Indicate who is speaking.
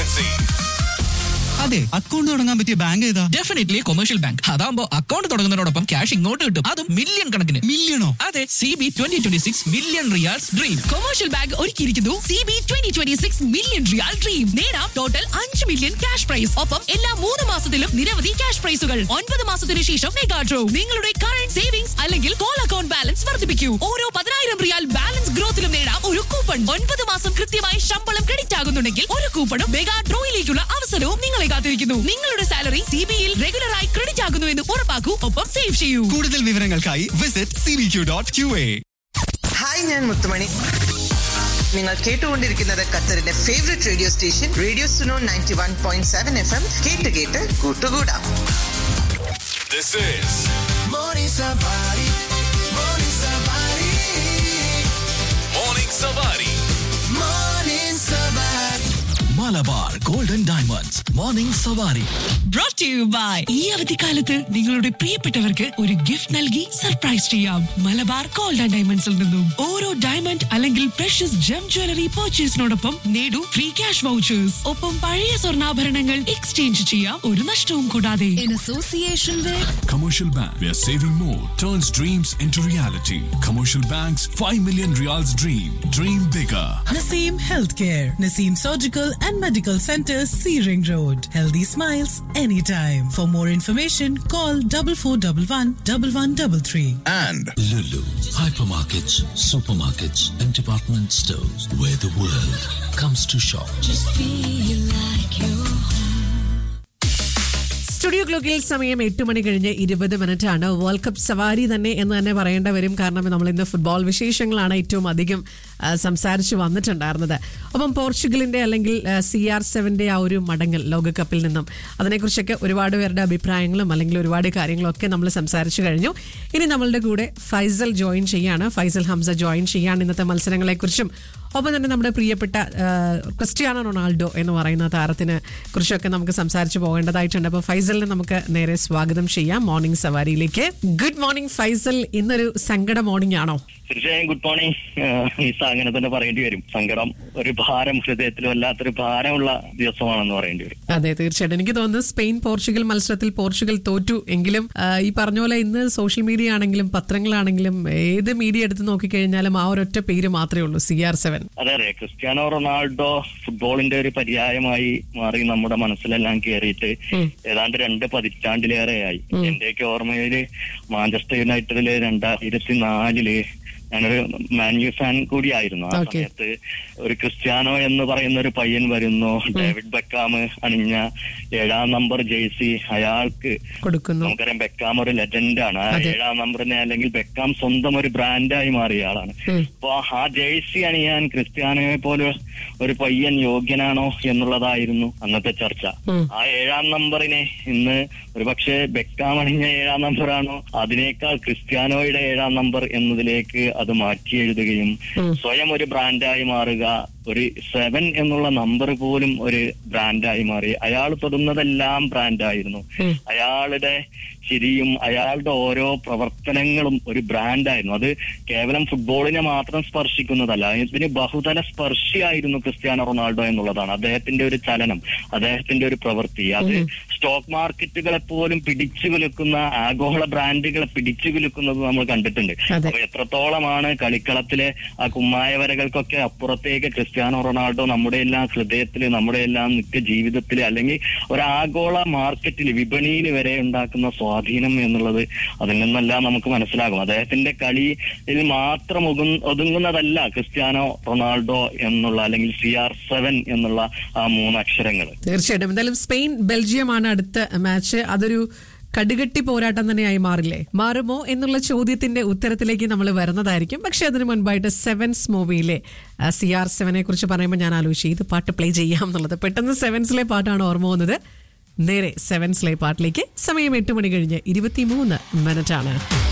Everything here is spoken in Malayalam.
Speaker 1: frequency.
Speaker 2: അതെ അക്കൗണ്ട് തുടങ്ങാൻ പറ്റിയ ബാങ്ക് ഏതാ
Speaker 3: ഡെഫിനറ്റ്ലി കൊമേഴ്ഷ്യൽ ബാങ്ക് അതാകുമ്പോൾ അക്കൗണ്ട് തുടങ്ങുന്നതിനോടൊപ്പം ക്യാഷ് ഇങ്ങോട്ട് കിട്ടും അതും മില്യൺ കണക്കിന്
Speaker 2: മില്യണോ
Speaker 3: അതെ C B twenty twenty six million riyals dream
Speaker 4: commercial bank ഒരുക്കിയിരിക്കുന്നു C B twenty twenty six million riyal dream നേടാം ടോട്ടൽ അഞ്ച് മില്യൺ ക്യാഷ് പ്രൈസ് ഒപ്പം എല്ലാ മൂന്ന് മാസത്തിലും നിരവധി ക്യാഷ് പ്രൈസുകൾ ഒൻപത് മാസത്തിന് ശേഷം മെഗാ ഡ്രോ നിങ്ങളുടെ കറന്റ് സേവിങ്സ് അല്ലെങ്കിൽ കോൾ അക്കൗണ്ട് ബാലൻസ് വർദ്ധിപ്പിക്കൂ ഓരോ പതിനായിരം റിയാൽ ബാലൻസ് ഗ്രോത്തിലും നേടാം ഒരു കൂപ്പൺ ഒൻപത് മാസം കൃത്യമായി ശമ്പളം ക്രെഡിറ്റ് ആകുന്നുണ്ടെങ്കിൽ ഒരു കൂപ്പണും മെഗാ ഡ്രോയിലേക്കുള്ള അവസരവും നിങ്ങളെ കാത്തിരിക്കുന്നു നിങ്ങളുടെ സാലറി സി ബിയിൽ റെഗുലറായി ക്രെഡിറ്റ് ആകുന്നു എന്ന് ഉറപ്പാക്കൂ ഒപ്പം സേവ് ചെയ്യൂ
Speaker 2: കൂടുതൽ വിവരങ്ങൾക്കായി visit C B Q dot Q A
Speaker 5: hi ഞാൻ മുത്തുമണി നിങ്ങൾ കേട്ടുകൊണ്ടിരിക്കുന്നത് ഖത്തറിന്റെ favourite radio station radio Suno ninety one point seven F M കേട്ട് കേട്ട് കൂട്ടുകൂടാം
Speaker 1: This is Morning Savari.
Speaker 3: Malabar golden diamonds morning Savari
Speaker 4: brought to you by ഈ അവധിക്കാലത്ത് നിങ്ങളുടെ പ്രിയപ്പെട്ടവർക്ക് ഒരു ഗിഫ്റ്റ് നൽകി സർപ്രൈസ് ചെയ്യാം മലബാർ ഗോൾഡ് ആൻഡ് ഡയമണ്ട്സിൽ നിന്നും ഓരോ ഡയമണ്ട് അല്ലെങ്കിൽ പ്രഷ്യസ് ജം ജ്വല്ലറി പർച്ചേസിനോടൊപ്പം നേടൂ ഫ്രീ ക്യാഷ് വൗച്ചേഴ്സ് ഒപ്പം പഴയ സ്വർണ്ണാഭരണങ്ങൾ എക്സ്ചേഞ്ച് ചെയ്യാം ഒരു നഷ്ടവും കൂടാതെ in association with
Speaker 6: Commercial Bank, where saving more turns dreams into reality. Commercial Bank's 5 million reals dream. Dream bigger.
Speaker 7: Naseem Healthcare, Naseem Surgical and Medical Center, Searing Road. Healthy smiles anytime. For more information, call double four double one double one double three.
Speaker 1: And
Speaker 8: Lulu, hypermarkets, supermarkets, and department stores where the world comes to shop.
Speaker 9: Studio ക്ലോക്കിൽ സമയം എട്ട് മണി കഴിഞ്ഞ് ഇരുപത് മിനിറ്റ് ആണ് വേൾഡ് കപ്പ് സവാരി തന്നെ എന്ന് തന്നെ പറയേണ്ട വരും കാരണം നമ്മൾ ഇന്ന് ഫുട്ബോൾ വിശേഷങ്ങളാണ് ഏറ്റവും അധികം ആ, സംസാരിച്ച് വന്നിട്ടുണ്ടായിരുന്നത് അപ്പം പോർച്ചുഗലിന്റെ അല്ലെങ്കിൽ സി ആർ സെവന്റെ ആ ഒരു മടങ്ങൽ ലോകകപ്പിൽ നിന്നും അതിനെക്കുറിച്ചൊക്കെ ഒരുപാട് പേരുടെ അഭിപ്രായങ്ങളും അല്ലെങ്കിൽ ഒരുപാട് കാര്യങ്ങളും ഒക്കെ നമ്മൾ സംസാരിച്ചു കഴിഞ്ഞു ഇനി നമ്മളുടെ കൂടെ ഫൈസൽ ജോയിൻ ചെയ്യാണ് ഫൈസൽ ഹംസ ജോയിൻ ചെയ്യാണ് ഇന്നത്തെ മത്സരങ്ങളെക്കുറിച്ചും ഒപ്പം തന്നെ നമ്മുടെ പ്രിയപ്പെട്ട ആ, ക്രിസ്ത്യാനോ റൊണാൾഡോ എന്ന് പറയുന്ന താരത്തിനെ കുറിച്ചൊക്കെ നമുക്ക് സംസാരിച്ച് പോകേണ്ടതായിട്ടുണ്ട് അപ്പോൾ ഫൈസലിനെ നമുക്ക് നേരെ സ്വാഗതം ചെയ്യാം മോർണിംഗ് സവാരിയിലേക്ക് ഗുഡ് മോർണിംഗ് ഫൈസൽ ഇന്നൊരു സങ്കട മോർണിംഗ് ആണോ
Speaker 10: തീർച്ചയായും ഗുഡ് മോർണിംഗ് നിസ അങ്ങനെ തന്നെ പറയേണ്ടി വരും സങ്കടം ഒരു ഭാരം ഹൃദയത്തിൽ വല്ലാത്തൊരു ഭാരമുള്ള ദിവസമാണെന്ന് പറയേണ്ടി വരും
Speaker 9: അതെ തീർച്ചയായിട്ടും എനിക്ക് തോന്നുന്നു സ്പെയിൻ പോർച്ചുഗൽ മത്സരത്തിൽ പോർച്ചുഗൽ തോറ്റു എങ്കിലും ആ, ഈ പറഞ്ഞ പോലെ ഇന്ന് സോഷ്യൽ മീഡിയ ആണെങ്കിലും പത്രങ്ങളാണെങ്കിലും ഏത് മീഡിയ എടുത്ത് നോക്കിക്കഴിഞ്ഞാലും ആ ഒരൊറ്റ പേര് മാത്രമേ ഉള്ളൂ സി ആർ സെവൻ
Speaker 10: അതെ അതെ ക്രിസ്ത്യാനോ റൊണാൾഡോ ഫുട്ബോളിന്റെ ഒരു പര്യായമായി മാറി നമ്മുടെ മനസ്സിലെല്ലാം കയറിയിട്ട് ഏതാണ്ട് രണ്ട് പതിറ്റാണ്ടിലേറെയായി എന്റെയൊക്കെ ഓർമ്മയില് മാഞ്ചസ്റ്റർ യുണൈറ്റഡില് രണ്ടായിരത്തി നാലില് ഞാനൊരു മാന്യു ഫാൻ കൂടിയായിരുന്നു ആ
Speaker 9: Okay.
Speaker 10: സമയത്ത് ഒരു ക്രിസ്ത്യാനോ എന്ന് പറയുന്ന ഒരു പയ്യൻ വരുന്നു ഡേവിഡ് ബെക്കാം അണിഞ്ഞ ഏഴാം നമ്പർ ജേഴ്സി അയാൾക്ക്
Speaker 9: കൊടുക്കുന്നു
Speaker 10: നമുക്കറിയാം ബെക്കാം ഒരു ലെജൻഡ് ആണ് ആ
Speaker 9: അതെ.
Speaker 10: ഏഴാം നമ്പറിനെ അല്ലെങ്കിൽ ബെക്കാം സ്വന്തം ഒരു ബ്രാൻഡായി മാറിയ ആളാണ്
Speaker 9: ഉം.
Speaker 10: അപ്പൊ ആ ജേഴ്സി അണിയാൻ ക്രിസ്ത്യാനോയെ പോലെ ഒരു പയ്യൻ യോഗ്യനാണോ എന്നുള്ളതായിരുന്നു അന്നത്തെ ചർച്ച
Speaker 9: ഉം.
Speaker 10: ആ ഏഴാം നമ്പറിനെ ഇന്ന് ഒരുപക്ഷെ ബെക്കാം അണിഞ്ഞ ഏഴാം നമ്പറാണോ അതിനേക്കാൾ ക്രിസ്ത്യാനോയുടെ ഏഴാം നമ്പർ എന്നതിലേക്ക് അത് മാറ്റി എഴുതുകയും സ്വയം ഒരു ബ്രാൻഡായി മാറുക ഒരു സെവൻ എന്നുള്ള നമ്പർ പോലും ഒരു ബ്രാൻഡായി മാറി അയാൾ തൊടുന്നതെല്ലാം ബ്രാൻഡായിരുന്നു അയാളുടെ ചിരിയും അയാളുടെ ഓരോ പ്രവർത്തനങ്ങളും ഒരു ബ്രാൻഡായിരുന്നു അത് കേവലം ഫുട്ബോളിനെ മാത്രം സ്പർശിക്കുന്നതല്ല ഇതിന് ബഹുതല സ്പർശിയായിരുന്നു ക്രിസ്ത്യാനോ റൊണാൾഡോ എന്നുള്ളതാണ് അദ്ദേഹത്തിന്റെ ഒരു ചലനം അദ്ദേഹത്തിന്റെ ഒരു പ്രവൃത്തി അത് സ്റ്റോക്ക് മാർക്കറ്റുകളെ പോലും പിടിച്ചു കുലുക്കുന്ന ആഗോള ബ്രാൻഡുകളെ പിടിച്ചു കുലുക്കുന്നത് നമ്മൾ കണ്ടിട്ടുണ്ട്
Speaker 9: അതെ.
Speaker 10: അപ്പൊ എത്രത്തോളമാണ് കളിക്കളത്തിലെ ആ കുമ്മായ വരകൾക്കൊക്കെ അപ്പുറത്തേക്ക് ക്രിസ്ത്യാനോ റൊണാൾഡോ നമ്മുടെ എല്ലാം ഹൃദയത്തില് നമ്മുടെ എല്ലാം നിത്യ ജീവിതത്തില് അല്ലെങ്കിൽ ഒരു ആഗോള മാർക്കറ്റിൽ വിപണിയിൽ വരെ ഉണ്ടാക്കുന്ന സ്വാധീനം എന്നുള്ളത് അതിൽ നിന്നെല്ലാം നമുക്ക് മനസ്സിലാകും അദ്ദേഹത്തിന്റെ കളിയിൽ മാത്രം ഒതുങ്ങ- ഒതുങ്ങുന്നതല്ല ക്രിസ്ത്യാനോ റൊണാൾഡോ എന്നുള്ള അല്ലെങ്കിൽ സി ആർ സെവൻ എന്നുള്ള ആ മൂന്ന് അക്ഷരങ്ങൾ
Speaker 9: തീർച്ചയായിട്ടും എന്തായാലും സ്പെയിൻ ബെൽജിയമാണ് അടുത്ത മാച്ച് അതൊരു കടുകട്ടി പോരാട്ടം തന്നെയായി മാറില്ലേ മാറുമോ എന്നുള്ള ചോദ്യത്തിന്റെ ഉത്തരത്തിലേക്ക് നമ്മൾ വരുന്നതായിരിക്കും പക്ഷെ അതിന് മുൻപായിട്ട് സെവൻസ് മൂവിയിലെ സി ആർ സെവനെ കുറിച്ച് പറയുമ്പോൾ ഞാൻ ആലോചിച്ചു ഇത് പാട്ട് പ്ലേ ചെയ്യാം എന്നുള്ളത് പെട്ടെന്ന് സെവൻസിലെ പാട്ടാണ് ഓർമ്മ വന്നത് നേരെ സെവൻസിലെ പാട്ടിലേക്ക് സമയം എട്ട് മണി കഴിഞ്ഞ് ഇരുപത്തിമൂന്ന് മിനിറ്റ് ആണ്